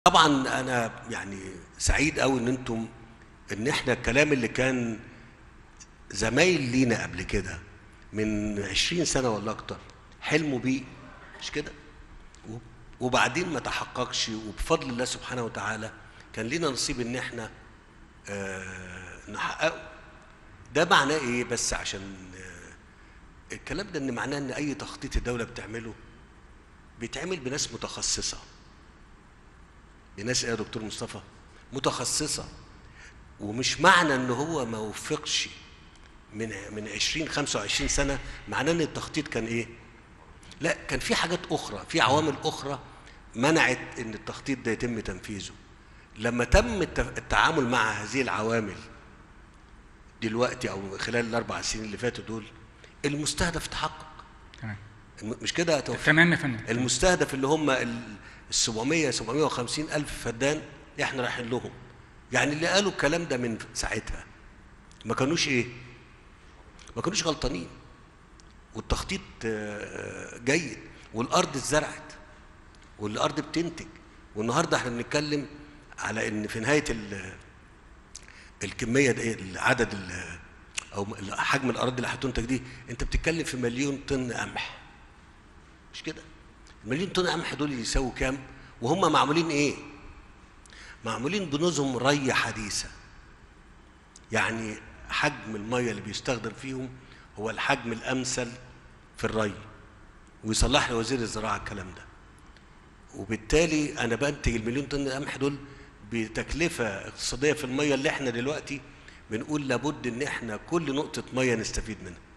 طبعا انا يعني سعيد قوي ان انتم ان احنا الكلام اللي كان زمايل لينا قبل كده من 20 سنه ولا اكتر حلموا بيه مش كده و- وبعدين ما تحققش وبفضل الله سبحانه وتعالى كان لينا نصيب ان احنا آه نحققه ده معناه ايه بس عشان آه الكلام ده ان معناه ان اي تخطيط الدوله بتعمله بيتعمل بناس متخصصه بناس ايه يا دكتور مصطفى متخصصه ومش معنى ان هو ما وفقش من من 20 25 سنه معناه ان التخطيط كان ايه لا كان في حاجات اخرى في عوامل اخرى منعت ان التخطيط ده يتم تنفيذه لما تم الت- التعامل مع هذه العوامل دلوقتي او خلال الاربع سنين اللي فاتوا دول المستهدف تحقق تمام الم- مش كده يا توفيق تمام يا فندم المستهدف اللي هم ال 700 750 الف فدان احنا رايحين لهم يعني اللي قالوا الكلام ده من ساعتها ما كانوش ايه ما كانوش غلطانين والتخطيط آه، جيد والارض اتزرعت والارض بتنتج والنهارده احنا بنتكلم على ان في نهايه ال- الكميه دي العدد ال- او حجم الاراضي اللي هتنتج دي انت بتتكلم في مليون طن قمح مش كده المليون طن قمح دول يساووا كام وهم معمولين ايه معمولين بنظم ري حديثه يعني حجم الميه اللي بيستخدم فيهم هو الحجم الامثل في الري ويصلح لي وزير الزراعه الكلام ده وبالتالي انا بنتج المليون طن قمح دول بتكلفه اقتصاديه في الميه اللي احنا دلوقتي بنقول لابد ان احنا كل نقطه ميه نستفيد منها